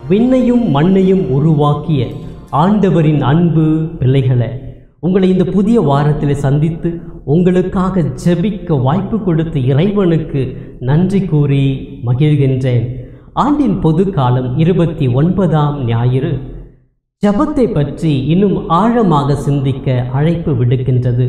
விண்ணையும் மண்ணையும் உருவாக்கிய ஆண்டவரின் அன்பு பிள்ளைகளை உங்களை இந்த புதிய வாரத்தில் சந்தித்து உங்களுக்காக ஜெபிக்க வாய்ப்பு கொடுத்த இறைவனுக்கு நன்றி கூறி மகிழ்கின்றேன் ஆண்டின் பொது காலம் இருபத்தி ஒன்பதாம் ஞாயிறு ஜபத்தை பற்றி இன்னும் ஆழமாக சிந்திக்க அழைப்பு விடுக்கின்றது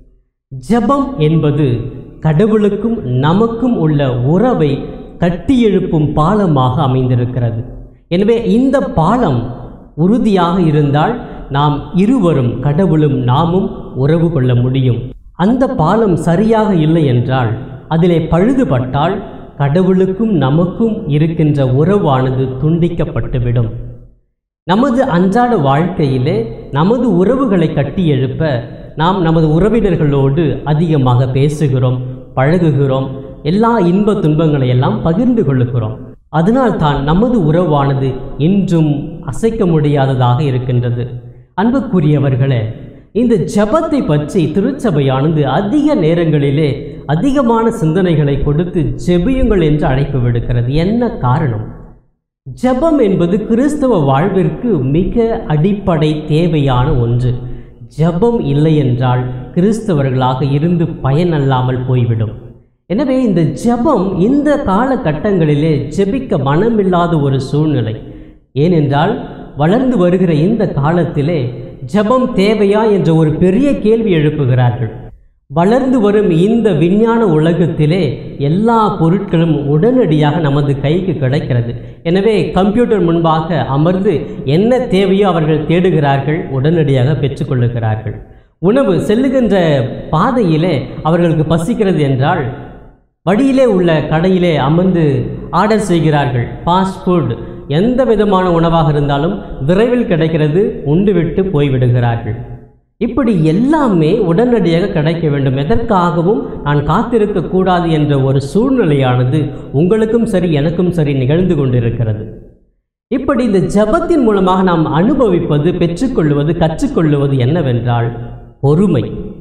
ஜெபம் என்பது கடவுளுக்கும் நமக்கும் உள்ள உறவை கட்டியெழுப்பும் பாலமாக அமைந்திருக்கிறது எனவே இந்த பாலம் உறுதியாக இருந்தால் நாம் இருவரும் கடவுளும் நாமும் உறவு கொள்ள முடியும் அந்த பாலம் சரியாக இல்லை என்றால் அதிலே பழுதுபட்டால் கடவுளுக்கும் நமக்கும் இருக்கின்ற உறவானது துண்டிக்கப்பட்டுவிடும் நமது அன்றாட வாழ்க்கையிலே நமது உறவுகளை கட்டியெழுப்ப நாம் நமது உறவினர்களோடு அதிகமாக பேசுகிறோம் பழகுகிறோம் எல்லா இன்ப துன்பங்களை எல்லாம் பகிர்ந்து கொள்ளுகிறோம் அதனால்தான் நமது உறவானது இன்றும் அசைக்க முடியாததாக இருக்கின்றது அன்புக்குரியவர்களே இந்த ஜெபத்தை பற்றி திருச்சபையானது அதிக நேரங்களிலே அதிகமான சிந்தனைகளை கொடுத்து ஜெபியுங்கள் என்று அழைப்பு விடுக்கிறது என்ன காரணம் ஜெபம் என்பது கிறிஸ்தவ வாழ்விற்கு மிக அடிப்படை தேவையான ஒன்று ஜெபம் இல்லை என்றால் கிறிஸ்தவர்களாக இருந்து பயனல்லாமல் போய்விடும் எனவே இந்த ஜெபம் இந்த காலகட்டங்களிலே ஜெபிக்க மனமில்லாத ஒரு சூழ்நிலை ஏனென்றால் வளர்ந்து வருகிற இந்த காலத்திலே ஜெபம் தேவையா என்ற ஒரு பெரிய கேள்வி எழுப்புகிறார்கள் வளர்ந்து வரும் இந்த விஞ்ஞான உலகத்திலே எல்லா பொருட்களும் உடனடியாக நமது கைக்கு கிடைக்கிறது எனவே கம்ப்யூட்டர் முன்பாக அமர்ந்து என்ன தேவையோ அவர்கள் தேடுகிறார்கள் உடனடியாக பெற்றுக்கொள்ளுகிறார்கள் உணவு செல்லுகின்ற பாதையிலே அவர்களுக்கு பசிக்கிறது என்றால் வழியிலே உள்ள கடையிலே அமர்ந்து ஆர்டர் செய்கிறார்கள் ஃபாஸ்ட் ஃபுட் எந்த விதமான உணவாக இருந்தாலும் விரைவில் கிடைக்கிறது உண்டுவிட்டு போய்விடுகிறார்கள் இப்படி எல்லாமே உடனடியாக கிடைக்க வேண்டும் எதற்காகவும் நான் காத்திருக்க கூடாது என்ற ஒரு சூழ்நிலையானது உங்களுக்கும் சரி எனக்கும் சரி நிகழ்ந்து கொண்டிருக்கிறது இப்படி இந்த ஜபத்தின் மூலமாக நாம் அனுபவிப்பது பெற்றுக்கொள்வது கற்றுக்கொள்வது என்னவென்றால் பொறுமை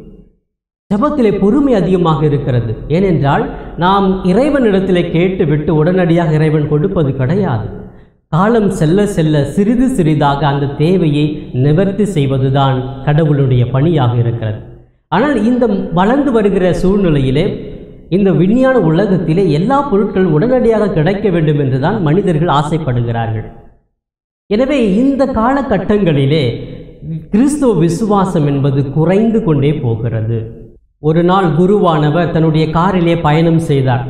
ஜபத்திலே பொறுமை அதிகமாக இருக்கிறது ஏனென்றால் நாம் இறைவனிடத்திலே கேட்டுவிட்டு உடனடியாக இறைவன் கொடுப்பது கிடையாது காலம் செல்ல செல்ல சிறிது சிறிதாக அந்த தேவையை நிவர்த்தி செய்வதுதான் கடவுளுடைய பணியாக இருக்கிறது ஆனால் இந்த வளர்ந்து வருகிற சூழ்நிலையிலே இந்த விஞ்ஞான உலகத்திலே எல்லா பொருட்களும் உடனடியாக கிடைக்க வேண்டும் என்றுதான் மனிதர்கள் ஆசைப்படுகிறார்கள் எனவே இந்த காலகட்டங்களிலே கிறிஸ்துவ விசுவாசம் என்பது குறைந்து கொண்டே போகிறது ஒரு நாள் குருவானவர் தன்னுடைய காரிலே பயணம் செய்தார்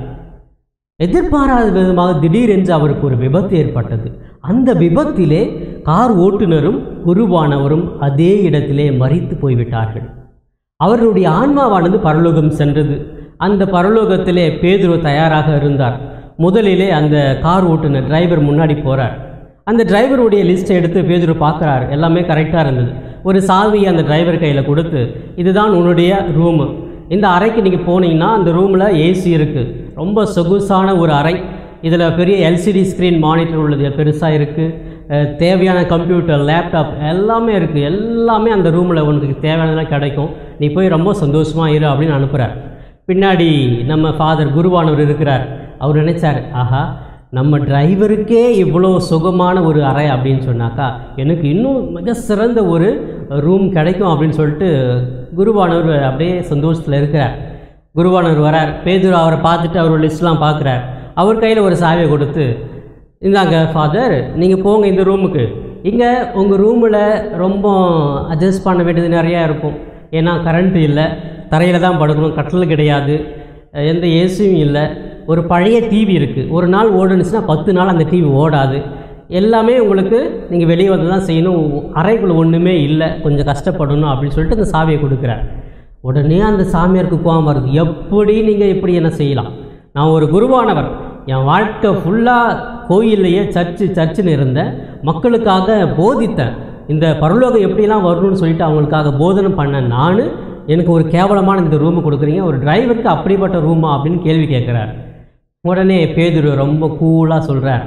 எதிர்பாராத விதமாக திடீரென்று அவருக்கு ஒரு விபத்து ஏற்பட்டது அந்த விபத்திலே கார் ஓட்டுநரும் குருவானவரும் அதே இடத்திலே மறித்து போய்விட்டார்கள் அவர்களுடைய ஆன்மாவானது பரலோகம் சென்றது அந்த பரலோகத்திலே பேதுரு தயாராக இருந்தார் முதலிலே அந்த கார் ஓட்டுநர் டிரைவர் முன்னாடி போகிறார் அந்த டிரைவருடைய லிஸ்ட்டை எடுத்து பேதுரு பார்க்குறாரு எல்லாமே கரெக்டாக இருந்தது ஒரு சாவியை அந்த டிரைவர் கையில் கொடுத்து இதுதான் உன்னுடைய ரூமு இந்த அறைக்கு நீங்கள் போனீங்கன்னா அந்த ரூமில் ஏசி இருக்குது ரொம்ப சொகுசான ஒரு அறை இதில் பெரிய எல்சிடி ஸ்க்ரீன் மானிட்டர் உள்ளது பெருசாக இருக்குது தேவையான கம்ப்யூட்டர் லேப்டாப் எல்லாமே இருக்குது எல்லாமே அந்த ரூமில் உனக்கு தேவையானதெல்லாம் கிடைக்கும் நீ போய் ரொம்ப சந்தோஷமாக இரு அப்படின்னு அனுப்புகிறார் பின்னாடி நம்ம ஃபாதர் குருவானவர் இருக்கிறார் அவர் நினைச்சார் ஆஹா நம்ம டிரைவருக்கே இவ்வளோ சுகமான ஒரு அறை அப்படின்னு சொன்னாக்கா எனக்கு இன்னும் மிக சிறந்த ஒரு ரூம் கிடைக்கும் அப்படின்னு சொல்லிட்டு குருவானவர் அப்படியே சந்தோஷத்தில் இருக்கிறார் குருவானவர் வரார் பேதுரு அவரை பார்த்துட்டு அவரோட லிஸ்ட்லாம் பார்க்குறார் அவர் கையில் ஒரு சாவியை கொடுத்து இந்தாங்க ஃபாதர் நீங்கள் போங்க இந்த ரூமுக்கு இங்கே உங்கள் ரூமில் ரொம்ப அட்ஜஸ்ட் பண்ண வேண்டியது நிறையா இருக்கும் ஏன்னா கரண்ட்டு இல்லை தரையில் தான் படுக்கணும் கட்டல் கிடையாது எந்த ஏசியும் இல்லை ஒரு பழைய டிவி இருக்குது ஒரு நாள் ஓடுனுச்சுன்னா பத்து நாள் அந்த டிவி ஓடாது எல்லாமே உங்களுக்கு நீங்கள் வெளியே வந்து தான் செய்யணும் அறைக்குள்ள ஒன்றுமே இல்லை கொஞ்சம் கஷ்டப்படணும் அப்படின்னு சொல்லிட்டு அந்த சாவியை கொடுக்குறார் உடனே அந்த சாமியாருக்கு கோவம் வருது எப்படி நீங்கள் இப்படி என்ன செய்யலாம் நான் ஒரு குருவானவர் என் வாழ்க்கை ஃபுல்லாக கோயில்லையே சர்ச்சு சர்ச்சுன்னு இருந்தேன் மக்களுக்காக போதித்தேன் இந்த பரலோகம் எப்படிலாம் வரணும்னு சொல்லிட்டு அவங்களுக்காக போதனை பண்ண நான் எனக்கு ஒரு கேவலமான இந்த ரூமு கொடுக்குறீங்க ஒரு டிரைவருக்கு அப்படிப்பட்ட ரூமா அப்படின்னு கேள்வி கேட்குறார் உடனே பேதுரு ரொம்ப கூலாக சொல்கிறார்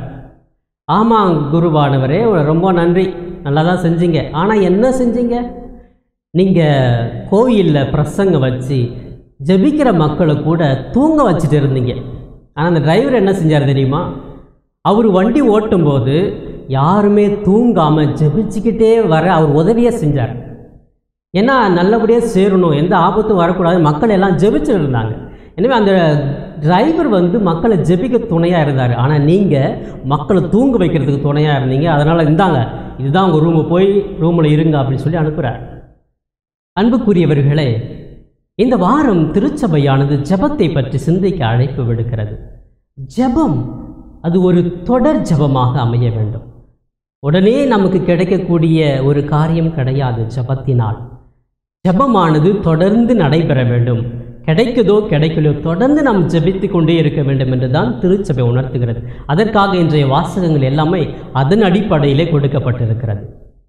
ஆமாம் குருவானவரே ரொம்ப நன்றி நல்லா தான் செஞ்சீங்க ஆனால் என்ன செஞ்சீங்க நீங்கள் கோயிலில் பிரசங்க வச்சு ஜெபிக்கிற மக்களை கூட தூங்க வச்சுட்டு இருந்தீங்க ஆனால் அந்த டிரைவர் என்ன செஞ்சார் தெரியுமா அவர் வண்டி ஓட்டும்போது யாருமே தூங்காமல் ஜெபிச்சுக்கிட்டே வர அவர் உதவியே செஞ்சார் ஏன்னா நல்லபடியாக சேரணும் எந்த ஆபத்தும் வரக்கூடாது மக்கள் எல்லாம் ஜெபிச்சுட்டு இருந்தாங்க எனவே அந்த டிரைவர் வந்து மக்களை ஜெபிக்க துணையாக இருந்தார் ஆனால் நீங்கள் மக்களை தூங்க வைக்கிறதுக்கு துணையாக இருந்தீங்க அதனால் இந்தாங்க இதுதான் உங்கள் ரூமு போய் ரூமில் இருங்க அப்படின்னு சொல்லி அனுப்புகிறார் அன்புக்குரியவர்களே இந்த வாரம் திருச்சபையானது ஜெபத்தை பற்றி சிந்திக்க அழைப்பு விடுக்கிறது ஜெபம் அது ஒரு தொடர் ஜெபமாக அமைய வேண்டும் உடனே நமக்கு கிடைக்கக்கூடிய ஒரு காரியம் கிடையாது ஜெபத்தினால் ஜெபமானது தொடர்ந்து நடைபெற வேண்டும் கிடைக்குதோ கிடைக்கலையோ தொடர்ந்து நாம் ஜெபித்து கொண்டே இருக்க வேண்டும் என்று தான் திருச்சபை உணர்த்துகிறது அதற்காக இன்றைய வாசகங்கள் எல்லாமே அதன் அடிப்படையிலே கொடுக்கப்பட்டிருக்கிறது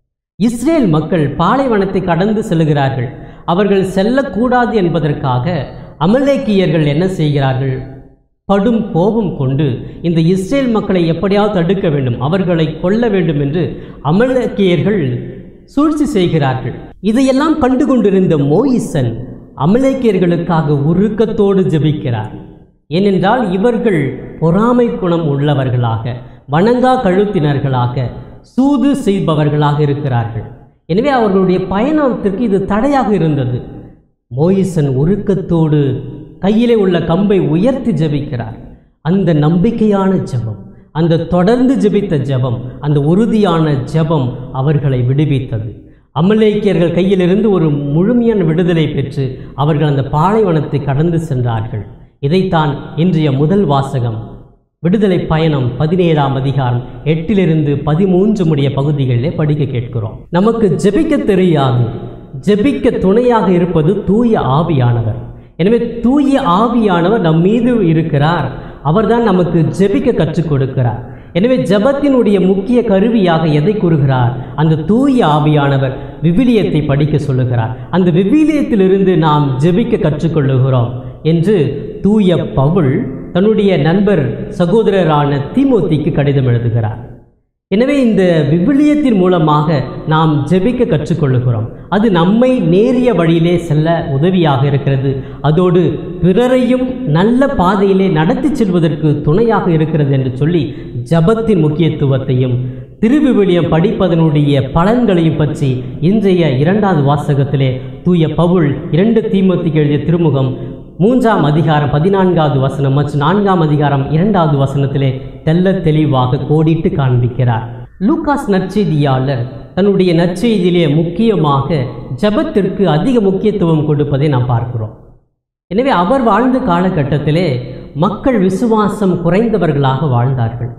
இஸ்ரேல் மக்கள் பாலைவனத்தை கடந்து செல்கிறார்கள் அவர்கள் செல்லக்கூடாது என்பதற்காக அமலேக்கியர்கள் என்ன செய்கிறார்கள் படும் கோபம் கொண்டு இந்த இஸ்ரேல் மக்களை எப்படியாவது தடுக்க வேண்டும் அவர்களை கொல்ல வேண்டும் என்று அமலேக்கியர்கள் சூழ்ச்சி செய்கிறார்கள் இதையெல்லாம் கண்டு கொண்டிருந்த மோயிசன் அமலேக்கியர்களுக்காக உருக்கத்தோடு ஜெபிக்கிறார் ஏனென்றால் இவர்கள் பொறாமை குணம் உள்ளவர்களாக வணங்கா கழுத்தினர்களாக சூது செய்பவர்களாக இருக்கிறார்கள் எனவே அவர்களுடைய பயணத்திற்கு இது தடையாக இருந்தது மோயிசன் உருக்கத்தோடு கையிலே உள்ள கம்பை உயர்த்தி ஜெபிக்கிறார் அந்த நம்பிக்கையான ஜெபம் அந்த தொடர்ந்து ஜெபித்த ஜெபம் அந்த உறுதியான ஜெபம் அவர்களை விடுவித்தது அமலேக்கியர்கள் கையிலிருந்து ஒரு முழுமையான விடுதலை பெற்று அவர்கள் அந்த பாலைவனத்தை கடந்து சென்றார்கள் இதைத்தான் இன்றைய முதல் வாசகம் விடுதலை பயணம் பதினேழாம் அதிகாரம் எட்டிலிருந்து பதிமூன்று முடிய பகுதிகளிலே படிக்க கேட்கிறோம் நமக்கு ஜெபிக்க தெரியாது ஜெபிக்க துணையாக இருப்பது தூய ஆவியானவர் எனவே தூய ஆவியானவர் நம் மீது இருக்கிறார் அவர்தான் நமக்கு ஜெபிக்க கற்றுக் கொடுக்கிறார் எனவே ஜெபத்தினுடைய முக்கிய கருவியாக எதை கூறுகிறார் அந்த தூய ஆவியானவர் விவிலியத்தை படிக்க சொல்லுகிறார் அந்த விவிலியத்திலிருந்து நாம் ஜெபிக்க கற்றுக்கொள்ளுகிறோம் என்று தூய பவுல் தன்னுடைய நண்பர் சகோதரரான தீமோத்திக்கு கடிதம் எழுதுகிறார் எனவே இந்த விவிலியத்தின் மூலமாக நாம் ஜெபிக்க கற்றுக்கொள்ளுகிறோம் அது நம்மை நேரிய வழியிலே செல்ல உதவியாக இருக்கிறது அதோடு பிறரையும் நல்ல பாதையிலே நடத்தி செல்வதற்கு துணையாக இருக்கிறது என்று சொல்லி ஜபத்தின் முக்கியத்துவத்தையும் திருவிவிலியம் படிப்பதனுடைய பலன்களையும் பற்றி இன்றைய இரண்டாவது வாசகத்திலே தூய பவுல் இரண்டு தீமோத்திக்கு எழுதிய திருமுகம் மூன்றாம் அதிகாரம் பதினான்காவது வசனம் மற்றும் நான்காம் அதிகாரம் இரண்டாவது வசனத்திலே தெல்ல தெளிவாக கோடிட்டு காண்பிக்கிறார் லூகாஸ் நற்செய்தியாளர் தன்னுடைய நற்செய்தியிலே முக்கியமாக ஜெபத்திற்கு அதிக முக்கியத்துவம் கொடுப்பதை நாம் பார்க்கிறோம் எனவே அவர் வாழ்ந்த காலகட்டத்திலே மக்கள் விசுவாசம் குறைந்தவர்களாக வாழ்ந்தார்கள்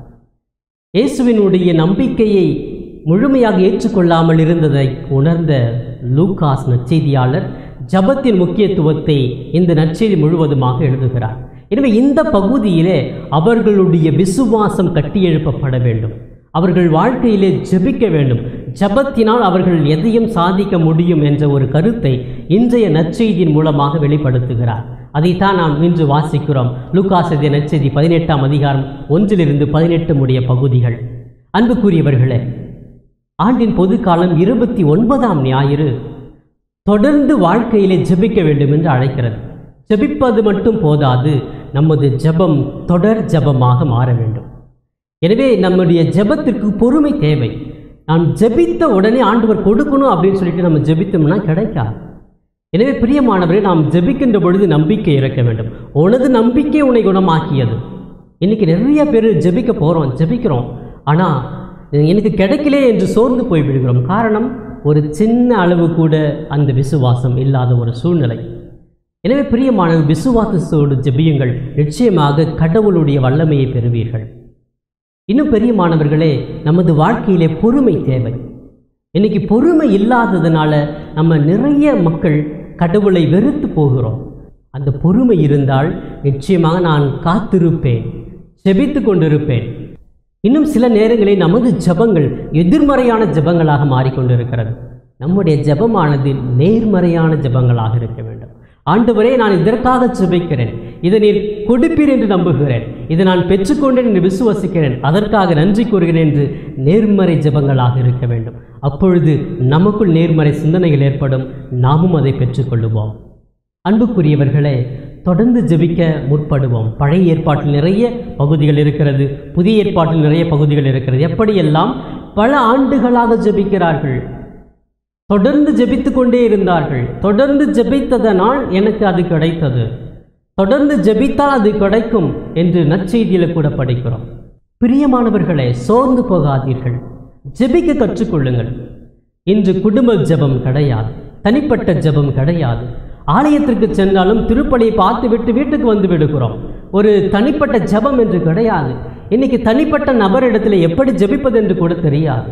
இயேசுவினுடைய நம்பிக்கையை முழுமையாக ஏற்றுக்கொள்ளாமல் இருந்ததை உணர்ந்த லூகாஸ் நற்செய்தியாளர் ஜபத்தின் முக்கியத்துவத்தை இந்த நற்செய்தி முழுவதுமாக எழுதுகிறார் எனவே இந்த பகுதியிலே அவர்களுடைய விசுவாசம் கட்டியெழுப்பப்பட வேண்டும் அவர்கள் வாழ்க்கையிலே ஜெபிக்க வேண்டும் ஜபத்தினால் அவர்கள் எதையும் சாதிக்க முடியும் என்ற ஒரு கருத்தை இன்றைய நற்செய்தியின் மூலமாக வெளிப்படுத்துகிறார் அதைத்தான் நாம் இன்று வாசிக்கிறோம் லூகாசதிய நற்செய்தி பதினெட்டாம் அதிகாரம் ஒன்றிலிருந்து பதினெட்டு முடிய பகுதிகள் அன்புக்குரியவர்களே ஆண்டின் பொதுக்காலம் இருபத்தி ஒன்பதாம் ஞாயிறு தொடர்ந்து வாழ்க்கையிலே ஜெபிக்க வேண்டும் என்று அழைக்கிறது ஜெபிப்பது மட்டும் போதாது நமது ஜெபம் தொடர் ஜெபமாக மாற வேண்டும் எனவே நம்முடைய ஜெபத்திற்கு பொறுமை தேவை நாம் ஜெபித்த உடனே ஆண்டவர் கொடுக்கணும் அப்படின்னு சொல்லிட்டு நம்ம ஜெபித்தோம்னா கிடைக்காது எனவே பிரியமானவரே நாம் ஜெபிக்கின்ற பொழுது நம்பிக்கை இறக்க வேண்டும் உனது நம்பிக்கை உன்னை குணமாக்கியது இன்னைக்கு நிறைய பேர் ஜெபிக்க போகிறோம் ஜெபிக்கிறோம் ஆனால் எனக்கு கிடைக்கலே என்று சோர்ந்து போய் விடுகிறோம் காரணம் ஒரு சின்ன அளவு கூட அந்த விசுவாசம் இல்லாத ஒரு சூழ்நிலை எனவே பிரியமான விசுவாசத்தோடு ஜெபியுங்கள் நிச்சயமாக கடவுளுடைய வல்லமையை பெறுவீர்கள் இன்னும் பெரியமானவர்களே நமது வாழ்க்கையிலே பொறுமை தேவை இன்னைக்கு பொறுமை இல்லாததுனால நம்ம நிறைய மக்கள் கடவுளை வெறுத்து போகிறோம் அந்த பொறுமை இருந்தால் நிச்சயமாக நான் காத்திருப்பேன் செபித்து கொண்டிருப்பேன் இன்னும் சில நேரங்களில் நமது ஜபங்கள் எதிர்மறையான ஜபங்களாக மாறிக்கொண்டிருக்கிறது நம்முடைய ஜபமானது நேர்மறையான ஜபங்களாக இருக்க வேண்டும் ஆண்டவரே நான் இதற்காக ஜெபிக்கிறேன் இதை நீர் கொடுப்பீர் என்று நம்புகிறேன் இதை நான் பெற்றுக்கொண்டேன் என்று விசுவசிக்கிறேன் அதற்காக நன்றி கூறுகிறேன் என்று நேர்மறை ஜெபங்களாக இருக்க வேண்டும் அப்பொழுது நமக்குள் நேர்மறை சிந்தனைகள் ஏற்படும் நாமும் அதை பெற்றுக்கொள்ளுவோம் அன்புக்குரியவர்களே தொடர்ந்து ஜெபிக்க முற்படுவோம் பழைய ஏற்பாட்டில் நிறைய பகுதிகள் இருக்கிறது புதிய ஏற்பாட்டில் நிறைய பகுதிகள் இருக்கிறது எப்படியெல்லாம் பல ஆண்டுகளாக ஜெபிக்கிறார்கள் தொடர்ந்து ஜெபித்து கொண்டே இருந்தார்கள் தொடர்ந்து ஜெபித்ததனால் எனக்கு அது கிடைத்தது தொடர்ந்து ஜெபித்தால் அது கிடைக்கும் என்று நற்செய்தியில் கூட படிக்கிறோம் பிரியமானவர்களே சோர்ந்து போகாதீர்கள் ஜெபிக்க கற்றுக்கொள்ளுங்கள் இன்று குடும்ப ஜெபம் கிடையாது தனிப்பட்ட ஜெபம் கிடையாது ஆலயத்திற்கு சென்றாலும் திருப்பலியை பார்த்து விட்டு வீட்டுக்கு வந்து விடுகிறோம் ஒரு தனிப்பட்ட ஜெபம் என்று கிடையாது இன்னைக்கு தனிப்பட்ட நபரிடத்தில் எப்படி ஜெபிப்பது என்று கூட தெரியாது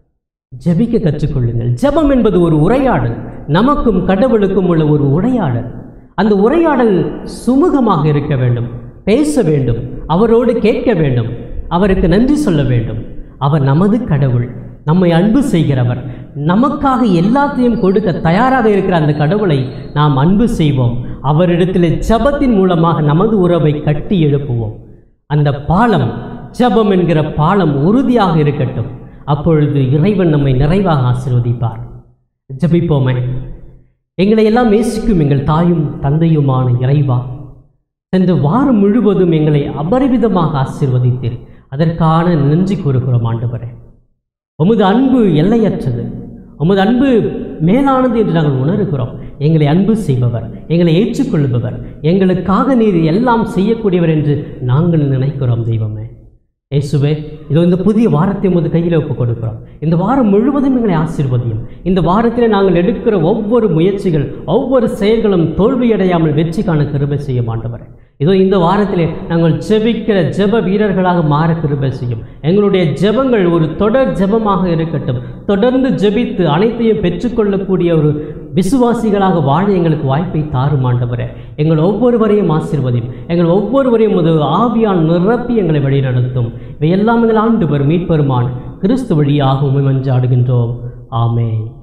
ஜெபிக்க கற்றுக்கொள்ளுங்கள் ஜெபம் என்பது ஒரு உரையாடல் நமக்கும் கடவுளுக்கும் உள்ள ஒரு உரையாடல் அந்த உரையாடல் சுமூகமாக இருக்க வேண்டும் பேச வேண்டும் அவரோடு கேட்க வேண்டும் அவருக்கு நன்றி சொல்ல வேண்டும் அவர் நமது கடவுள் நம்மை அன்பு செய்கிறவர் நமக்காக எல்லாத்தையும் கொடுக்க தயாராக இருக்கிற அந்த கடவுளை நாம் அன்பு செய்வோம் அவரிடத்தில் ஜெபத்தின் மூலமாக நமது உறவை கட்டி எழுப்புவோம் அந்த பாலம் ஜெபம் என்கிற பாலம் உறுதியாக இருக்கட்டும் அப்பொழுது இறைவன் நம்மை நிறைவாக ஆசீர்வதிப்பார் ஜெபிப்போமே எங்களை எல்லாம் நேசிக்கும் எங்கள் தாயும் தந்தையுமான இறைவா சென்ற வாரம் முழுவதும் எங்களை அபரிவிதமாக ஆசீர்வதித்தீர் அதற்கான நன்றி கூறுகிறோம் ஆண்டவரே உமது அன்பு எல்லையற்றது உமது அன்பு மேலானது என்று நாங்கள் உணர்கிறோம் எங்களை அன்பு செய்பவர் எங்களை ஏற்றுக்கொள்பவர் எங்களுக்காக நீர் எல்லாம் செய்யக்கூடியவர் என்று நாங்கள் நினைக்கிறோம் தெய்வமே இயேசுவே இதோ இந்த புதிய வாரத்தை உமது கையில் ஒப்புக் கொடுக்கிறோம் இந்த வாரம் முழுவதும் எங்களை ஆசீர்வதியும் இந்த வாரத்தில் நாங்கள் எடுக்கிற ஒவ்வொரு முயற்சிகள் ஒவ்வொரு செயல்களும் தோல்வியடையாமல் வெற்றி காண கிருபை செய்ய மாட்டவரே இதோ இந்த வாரத்திலே நாங்கள் ஜெபிக்கிற ஜெப வீரர்களாக மாற கிருபை செய்யும் எங்களுடைய ஜெபங்கள் ஒரு தொடர் ஜெபமாக இருக்கட்டும் தொடர்ந்து ஜெபித்து அனைத்தையும் பெற்றுக்கொள்ளக்கூடிய ஒரு விசுவாசிகளாக வாழ எங்களுக்கு வாய்ப்பை தாரும் ஆண்டவரே எங்கள் ஒவ்வொருவரையும் ஆசீர்வதியும் எங்கள் ஒவ்வொருவரையும் ஒரு ஆவியால் நிரப்பி எங்களை வழிநடத்தும் இவை எல்லாம் எங்கள் ஆண்டு பெறும் மீட்பெருமான் கிறிஸ்து வழியாக உமை மஞ்சாடுகின்றோம் ஆமென்